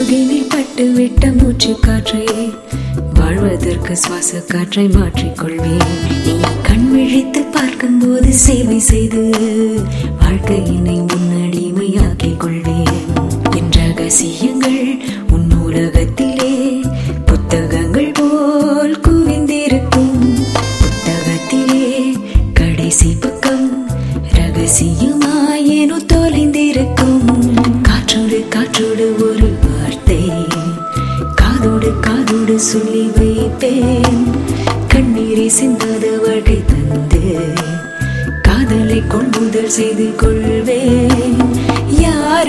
முகிலில் பட்டு விட்ட மூச்சு காற்றை வாழ்வதற்கு சுவாச காற்றை மாற்றிக்கொள்வேன் நீ கண் விழித்து பார்க்கும்போது சேவை செய்து வாழ்க்கையினை முன்னடிமையாக்கிக் கொள்வேன் என் ரகசியங்கள் உன் நூலகத்திலே புத்தகங்கள் போல் குவிந்திருக்கும் புத்தகத்திலே கடைசி பக்கம் ரகசியமாயேனோ தொலைந்திருக்கும் காற்றோடு காற்றோடு ஒரு வார்த்தை காதோடு காதோடு சொல்லி வைப்பேன் கண்ணீரை சிந்தாத வாழ்க்கை தந்து காதலை கொள்முதல் செய்து கொள்வேன்